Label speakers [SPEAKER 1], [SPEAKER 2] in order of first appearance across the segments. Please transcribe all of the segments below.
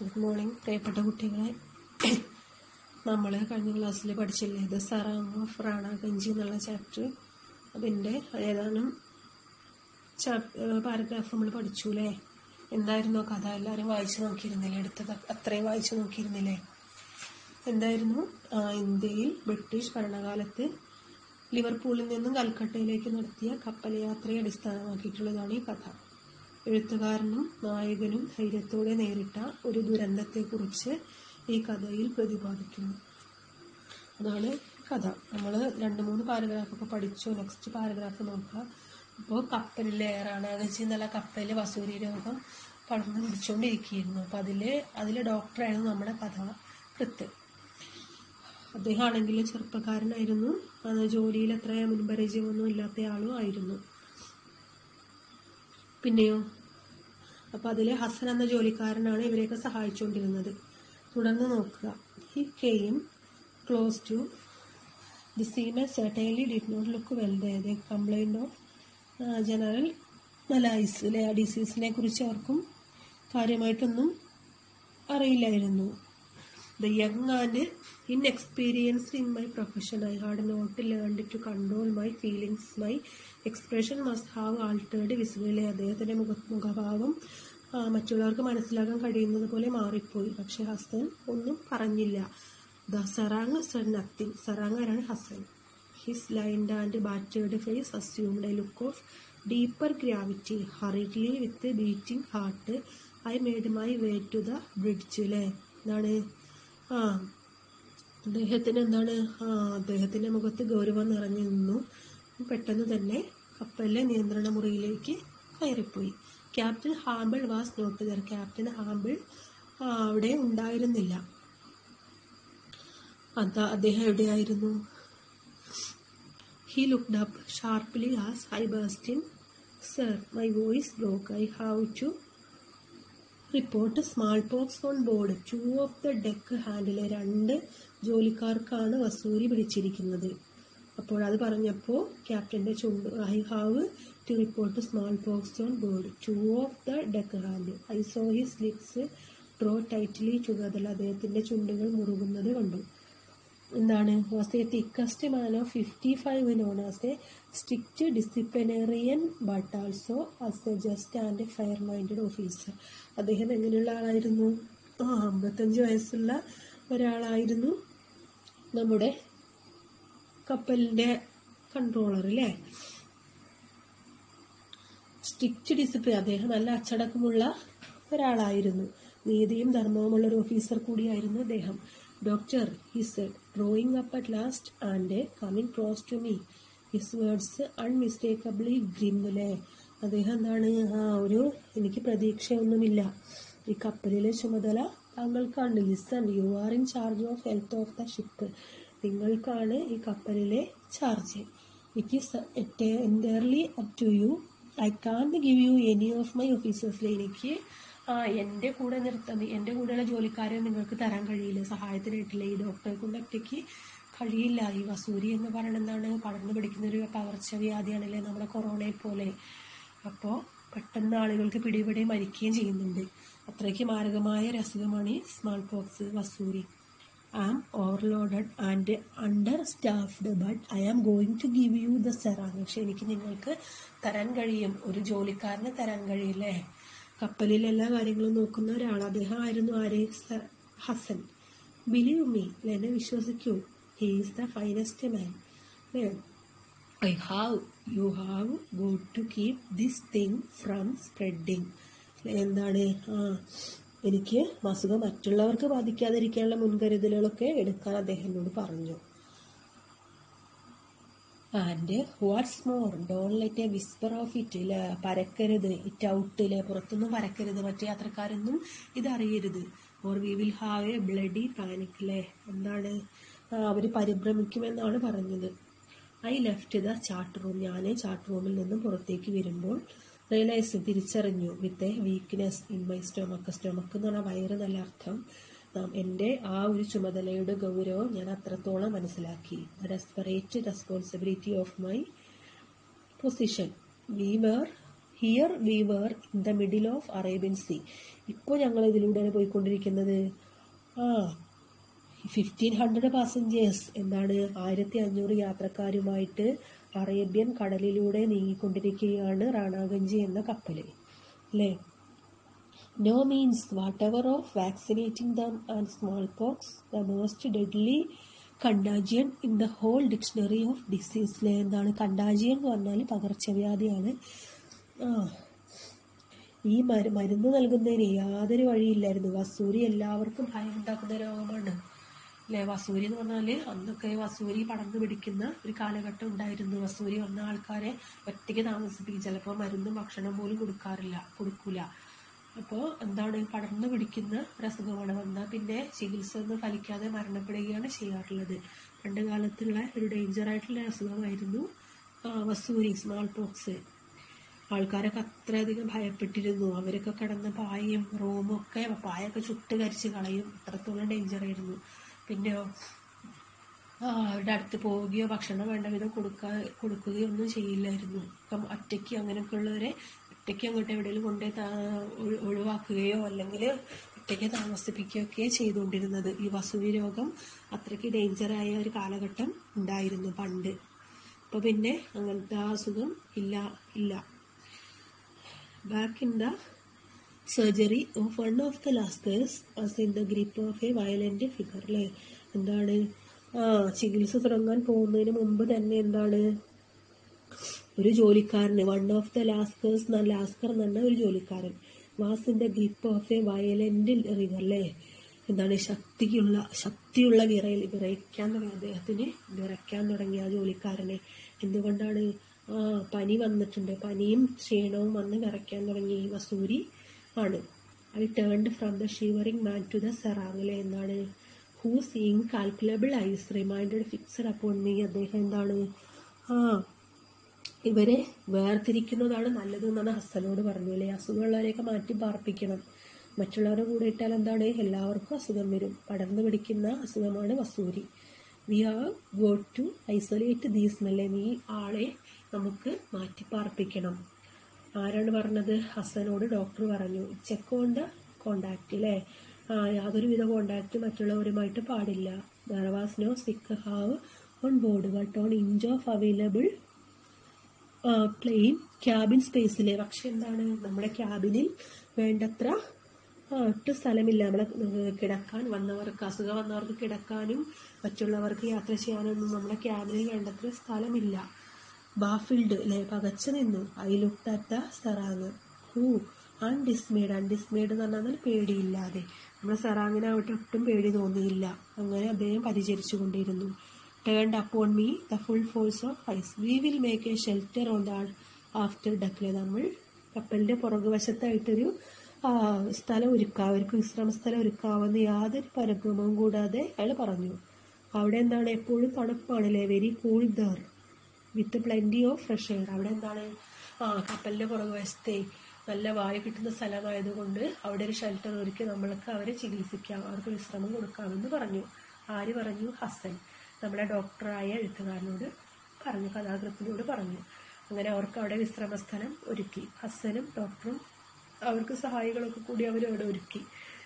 [SPEAKER 1] Good morning പ്രിയപ്പെട്ട കുട്ടികളെ നമ്മൾ കഴിഞ്ഞ ക്ലാസ്സിൽ പഠിച്ചില്ലേ the Serang of Ranganji എന്നുള്ള ചാപ്റ്റർ അതിൻ്റെ ഏതാനും പാരഗ്രാഫ് നമ്മൾ പഠിച്ചു അല്ലേ എന്തായിരുന്നു ആ കഥ എല്ലാവരും വായിച്ചു നോക്കിയിരുന്നില്ലേ എടുത്തത് അത്രയും വായിച്ചു നോക്കിയിരുന്നില്ലേ എന്തായിരുന്നു ആ, ഇന്ത്യയിൽ ബ്രിട്ടീഷ് ഭരണകാലത്ത് ലിവർപൂളിൽ നിന്നും കൽക്കട്ടയിലേക്ക് നടത്തിയ കപ്പൽ യാത്രയെ അടിസ്ഥാനമാക്കിയിട്ടുള്ളതാണ് ഈ കഥ എഴുത്തുകാരനും നായകനും ധൈര്യത്തോടെ നേരിട്ട ഒരു ദുരന്തത്തെക്കുറിച്ച് ഈ കഥയിൽ പ്രതിപാദിക്കുന്നു അതാണ് കഥ നമ്മൾ രണ്ട് മൂന്ന് പാരഗ്രാഫൊക്കെ പഠിച്ചു നെക്സ്റ്റ് പാരഗ്രാഫ് നോക്കാം അപ്പോൾ കപ്പലിലെ റാണാഗച്ചി എന്നുള്ള കപ്പലിൽ വസൂരി രോഗം പടർന്നു പിടിച്ചുകൊണ്ടിരിക്കുകയായിരുന്നു അപ്പം അതിൽ അതിലെ ഡോക്ടറായിരുന്നു നമ്മുടെ കഥാകൃത്ത് അദ്ദേഹം ആണെങ്കിൽ ചെറുപ്പക്കാരനായിരുന്നു അത് ജോലിയിൽ അത്ര മുൻപരിചയമൊന്നും ഇല്ലാത്ത ആളും ആയിരുന്നു പിന്നെയോ അപ്പൊ അതിലെ ഹസൻ എന്ന ജോലിക്കാരനാണ് ഇവരെയൊക്കെ സഹായിച്ചുകൊണ്ടിരുന്നത് തുടർന്ന് നോക്കുക he came close to the seaman certainly did not look well the complaint of general malaise അല്ലെ ആ ഡിസീസിനെ കുറിച്ച് അവർക്കും കാര്യമായിട്ടൊന്നും അറിയില്ലായിരുന്നു The young and inexperienced in my profession, I had not learned to control my feelings. My expression must have altered visibly. അദ്ദേഹത്തിന്റെ മുഖ മുഖഭാവം ആ, മറ്റുള്ളവർക്ക് മനസ്സിലാക്കാൻ കഴിയുന്നത് പോലെ മാറിപ്പോയി പക്ഷെ ഹസൻ ഒന്നും പറഞ്ഞില്ല the serang said nothing serang ആരാണ് Hasan his lined and battered face assumed a look of deeper gravity hurriedly with beating heart I made my way to the bridge അല്ലേ എന്താണ് ആ അദ്ദേഹത്തിന് എന്താണ് ആ അദ്ദേഹത്തിന്റെ മുഖത്ത് ഗൗരവം നിറഞ്ഞു നിന്നു പെട്ടെന്ന് തന്നെ കപ്പലിലെ നിയന്ത്രണ മുറിയിലേക്ക് കയറിപ്പോയി captain Hamble was not there captain Hamble ആ, അവിടെ ഉണ്ടായിരുന്നില്ല അതാ അദ്ദേഹം എവിടെയായിരുന്നു he looked up sharply as I burst in sir my voice broke I have to report smallpox on board two of the deck ഹാൻഡിലെ രണ്ട് ജോലിക്കാർക്കാണ് വസൂരി പിടിച്ചിരിക്കുന്നത് അപ്പോൾ അത് പറഞ്ഞപ്പോൾ ക്യാപ്റ്റന്റെ ചുണ്ട് I have to report smallpox on board two of the deck hand I saw his lips draw tightly ചുഗതൽ അദ്ദേഹത്തിന്റെ ചുണ്ടുകൾ മുറുകുന്നത് കണ്ടു എന്താണ് was a thickest man of fifty five known as a strict disciplinarian but also as a just and fair minded officer അദ്ദേഹം എങ്ങനെയുള്ള ആളായിരുന്നു ആ അമ്പത്തഞ്ച് വയസ്സുള്ള ഒരാളായിരുന്നു നമ്മുടെ കപ്പലിന്റെ കൺട്രോളർ അല്ലേ സ്ട്രിക്റ്റ് ഡിസിപ്ലിൻ അദ്ദേഹം നല്ല അച്ചടക്കമുള്ള ഒരാളായിരുന്നു നീതിയും ധർമ്മവുമുള്ള ഒരു ഓഫീസർ കൂടിയായിരുന്നു അദ്ദേഹം doctor his drawing up at last and coming close to me his words unmistakably grim അല്ലേ അദ്ദേഹം എന്താണ് ആ ഒരു എനിക്ക് പ്രതീക്ഷയൊന്നുമില്ല ഈ കപ്പലിലെ ചുമതല താങ്കൾക്കാണ് listen you are in charge of health of the ship നിങ്ങൾക്കാണ് ഈ കപ്പലിലെ charge it is entirely up to you I can't give you any of my ഓഫീസേഴ്സിലെ എനിക്ക് ആ എൻ്റെ കൂടെ നിർത്താൻ എൻ്റെ കൂടെയുള്ള ജോലിക്കാരെ നിങ്ങൾക്ക് തരാൻ കഴിയില്ല സഹായത്തിനായിട്ടില്ല ഈ ഡോക്ടറെ കൊണ്ട് ഒറ്റയ്ക്ക് കഴിയില്ല ഈ വസൂരി എന്ന് പറയുന്നത് എന്താണ് പടർന്നു പിടിക്കുന്ന ഒരു പകർച്ചവ്യാധിയാണല്ലേ നമ്മുടെ കൊറോണയെ പോലെ അപ്പോൾ പെട്ടെന്ന് ആളുകൾക്ക് പിടിപെടി മരിക്കുകയും ചെയ്യുന്നുണ്ട് അത്രയ്ക്ക് മാരകമായ ഒരു അസുഖമാണ് ഈ സ്മാൾ പോക്സ് വസൂരി I am overloaded and understaffed but I am going to give you the serang പക്ഷെ എനിക്ക് നിങ്ങൾക്ക് തരാൻ കഴിയും ഒരു ജോലിക്കാരന് തരാൻ കഴിയില്ലേ കപ്പലിൽ എല്ലാ കാര്യങ്ങളും നോക്കുന്ന ഒരാൾ അദ്ദേഹം ആയിരുന്നു ആര് സ- ഹസൻ ബിലീവ് മീ എന്നെ വിശ്വസിക്കൂ he is the finest man I have you have got to keep this thing from spreading എന്താണ് ആ എനിക്ക് അസുഖം മറ്റുള്ളവർക്ക് ബാധിക്കാതിരിക്കാനുള്ള മുൻകരുതലുകളൊക്കെ എടുക്കാൻ അദ്ദേഹം എന്നോട് പറഞ്ഞു and what's more don't let a whisper of it ഇല്ല പരക്കരുത് ഇറ്റ് ഔട്ട് ഇല്ലേ പുറത്തൊന്നും പരക്കരുത് മറ്റു യാത്രക്കാരൊന്നും ഇത് അറിയരുത് or we will have a bloody panic അല്ലേ എന്താണ് ആ, അവര് പരിഭ്രമിക്കുമെന്നാണ് പറഞ്ഞത് I left the chart room ഞാൻ ചാർട്ട് റൂമിൽ നിന്നും പുറത്തേക്ക് വരുമ്പോൾ റിയലൈസ് തിരിച്ചറിഞ്ഞു with a weakness in my stomach stomach എന്ന് പറഞ്ഞാൽ വയറ് നല്ല അർത്ഥം നാം എൻ്റെ ആ ഒരു ചുമതലയുടെ ഗൗരവം ഞാൻ അത്രത്തോളം മനസ്സിലാക്കി desperate responsibility of my position we were here we were in the middle of Arabian sea ഇപ്പോൾ ഞങ്ങൾ ഇതിലൂടെയാണ് പോയിക്കൊണ്ടിരിക്കുന്നത് ആ ഫിഫ്റ്റീൻ ഹൺഡ്രഡ് പാസഞ്ചേഴ്സ് എന്താണ് ആയിരത്തി അഞ്ഞൂറ് യാത്രക്കാരുമായിട്ട് അറേബ്യൻ കടലിലൂടെ നീങ്ങിക്കൊണ്ടിരിക്കുകയാണ് റാണാഗഞ്ചി എന്ന കപ്പൽ അല്ലേ no means whatever of vaccinating them and smallpox the most deadly contagion in the whole dictionary of ഡിസീസിലെ എന്താണ് കണ്ടാജിയൻ എന്ന് പറഞ്ഞാൽ പകർച്ചവ്യാധിയാണ് ആ ഈ മരു മരുന്ന് നൽകുന്നതിന് യാതൊരു വഴിയില്ലായിരുന്നു വസൂരി എല്ലാവർക്കും ഭയം ഉണ്ടാക്കുന്ന രോഗമാണ് അല്ലേ വസൂരി എന്ന് പറഞ്ഞാൽ അന്നൊക്കെ വസൂരി പടർന്നു പിടിക്കുന്ന ഒരു കാലഘട്ടം ഉണ്ടായിരുന്നു വസൂരി വന്ന ആൾക്കാരെ ഒറ്റയ്ക്ക് താമസിപ്പിക്കും ചിലപ്പോൾ മരുന്നും ഭക്ഷണം പോലും കൊടുക്കാറില്ല കൊടുക്കൂല അപ്പോൾ എന്താണ് പടർന്നു പിടിക്കുന്ന ഒരു അസുഖമാണ് വന്നാൽ പിന്നെ ചികിത്സ ഒന്നും ഫലിക്കാതെ മരണപ്പെടുകയാണ് ചെയ്യാറുള്ളത് പണ്ട് കാലത്തുള്ള ഒരു ഡേഞ്ചർ ആയിട്ടുള്ള അസുഖമായിരുന്നു ആ, വസൂരി സ്മാൾ പോക്സ് ആൾക്കാരൊക്കെ അത്രയധികം ഭയപ്പെട്ടിരുന്നു അവരൊക്കെ കിടന്ന പായയും റൂമും ഒക്കെ പായൊക്കെ ചുട്ട് കരിച്ച് കളയും അത്രത്തോളം ഡേഞ്ചർ ആയിരുന്നു പിന്നെയോ ആ, അവരുടെ അടുത്ത് പോവുകയോ ഭക്ഷണം വേണ്ട വിധം കൊടുക്കാ കൊടുക്കുകയോ ഒന്നും ചെയ്യില്ലായിരുന്നു ഇപ്പം ഒറ്റയ്ക്ക് അങ്ങനെയൊക്കെ ഉള്ളവരെ ഒറ്റയ്ക്ക് അങ്ങോട്ട് എവിടെയെങ്കിലും കൊണ്ടേ താ- ഒഴി- ഒഴിവാക്കുകയോ അല്ലെങ്കിൽ ഒറ്റയ്ക്ക് താമസിപ്പിക്കുകയോ ഒക്കെ ചെയ്തുകൊണ്ടിരുന്നത് ഈ വസൂരി രോഗം അത്രയ്ക്ക് ഡേഞ്ചറായ ഒരു കാലഘട്ടം ഉണ്ടായിരുന്നു പണ്ട് അപ്പോൾ പിന്നെ അങ്ങനത്തെ ആ അസുഖം ഇല്ല ഇല്ല back in the surgery of one of the lascars was in the grip of a violent figure അല്ലേ എന്താണ് ആ ചികിത്സ തുടങ്ങാൻ പോകുന്നതിന് മുമ്പ് തന്നെ എന്താണ് ഒരു ജോലിക്കാരന് one of the lascars lascar എന്ന് പറഞ്ഞ ഒരു ജോലിക്കാരൻ was in the grip of a violent river അല്ലേ എന്താണ് ശക്തിയുള്ള ശക്തിയുള്ള വിറയൽ വിറയ്ക്കാൻ തുടങ്ങി അദ്ദേഹത്തിന് വിറയ്ക്കാൻ തുടങ്ങി ആ ജോലിക്കാരനെ എന്തുകൊണ്ടാണ് ആ പനി വന്നിട്ടുണ്ട് പനിയും ക്ഷീണവും വന്ന് വിറയ്ക്കാൻ തുടങ്ങി ഈ വസൂരി ആണ് I turned from the shivering man to the സെറാങ്ങിലെ എന്താണ് who seeing calculable eyes reminded fixed upon me അദ്ദേഹം എന്താണ് ആ ഇവരെ വേർതിരിക്കുന്നതാണ് നല്ലത് എന്നാണ് ഹസ്സനോട് പറഞ്ഞു അല്ലേ അസുഖമുള്ളവരെയൊക്കെ മാറ്റി പാർപ്പിക്കണം മറ്റുള്ളവരുടെ കൂടെ ഇട്ടാൽ എന്താണ് എല്ലാവർക്കും അസുഖം വരും പടർന്നു പിടിക്കുന്ന അസുഖമാണ് വസൂരി we are go to isolate these എന്നല്ലേ നീ ആളെ നമുക്ക് മാറ്റി പാർപ്പിക്കണം ആരാണ് പറഞ്ഞത് ഹസനോട് ഡോക്ടർ പറഞ്ഞു ചെക്ക് ഓൺ ദ കോണ്ടാക്ട് അല്ലേ ആ യാതൊരുവിധ കോണ്ടാക്ട് മറ്റുള്ളവരുമായിട്ട് പാടില്ല there was no sick have on board but on inch of available plain cabin സ്പേസിലെ പക്ഷെ എന്താണ് നമ്മുടെ ക്യാബിനിൽ വേണ്ടത്ര ആ, ഒട്ടും സ്ഥലമില്ല നമ്മളെ ഏഹ്, കിടക്കാൻ വന്നവർക്ക് അസുഖം വന്നവർക്ക് കിടക്കാനും മറ്റുള്ളവർക്ക് യാത്ര ചെയ്യാനൊന്നും നമ്മുടെ ക്യാബിനിൽ വേണ്ടത്ര സ്ഥലമില്ല ബാഫിൽഡ് അല്ലെ പകച്ചു നിന്നു I look at the serang who undismayed undismayed എന്ന് പറഞ്ഞാൽ പേടിയില്ലാതെ നമ്മുടെ സെറാങ്ങിനാവട്ടെ ഒട്ടും പേടി തോന്നിയില്ല അങ്ങനെ അദ്ദേഹം പരിചരിച്ചു കൊണ്ടിരുന്നു turned upon me the full force of eyes we will make a shelter on the after ഡക്കിലെ നമ്മൾ കപ്പലിന്റെ പുറകുവശത്തായിട്ടൊരു ആ, സ്ഥലം ഒരുക്കാം അവർക്ക് വിശ്രമ സ്ഥലം ഒരുക്കാമെന്ന് യാതൊരു പരിഭ്രമവും കൂടാതെ അയാൾ പറഞ്ഞു അവിടെ എന്താണ് എപ്പോഴും തണുപ്പാണല്ലേ very cool there with plenty of fresh air അവിടെ എന്താണ് ആ കപ്പലിന്റെ പുറകുവശത്തെ നല്ല വായു കിട്ടുന്ന സ്ഥലമായതുകൊണ്ട് അവിടെ ഒരു ഷെൽട്ടർ ഒരുക്കി നമ്മൾക്ക് അവരെ ചികിത്സിക്കാം അവർക്ക് വിശ്രമം കൊടുക്കാമെന്ന് പറഞ്ഞു ആര് പറഞ്ഞു ഹസൻ നമ്മുടെ ഡോക്ടറായ എഴുത്തുകാരനോട് പറഞ്ഞു കഥാകൃത്തിനോട് പറഞ്ഞു അങ്ങനെ അവർക്ക് അവിടെ വിശ്രമ സ്ഥലം ഒരുക്കി ഹസനും ഡോക്ടറും അവർക്ക് സഹായികളൊക്കെ കൂടി അവർ അവിടെ ഒരുക്കി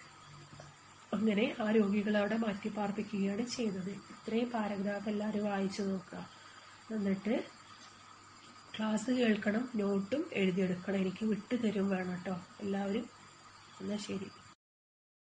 [SPEAKER 1] അങ്ങനെ ആ രോഗികളെ അവിടെ മാറ്റി പാർപ്പിക്കുകയാണ് ചെയ്തത് ഇത്രയും പാരഗ്രാഫ് എല്ലാവരും വായിച്ചു നോക്കുക എന്നിട്ട് ക്ലാസ് കേൾക്കണം നോട്ടും എഴുതിയെടുക്കണം എനിക്ക് വിട്ടു തരും വേണം കേട്ടോ എല്ലാവരും എന്നാൽ ശരി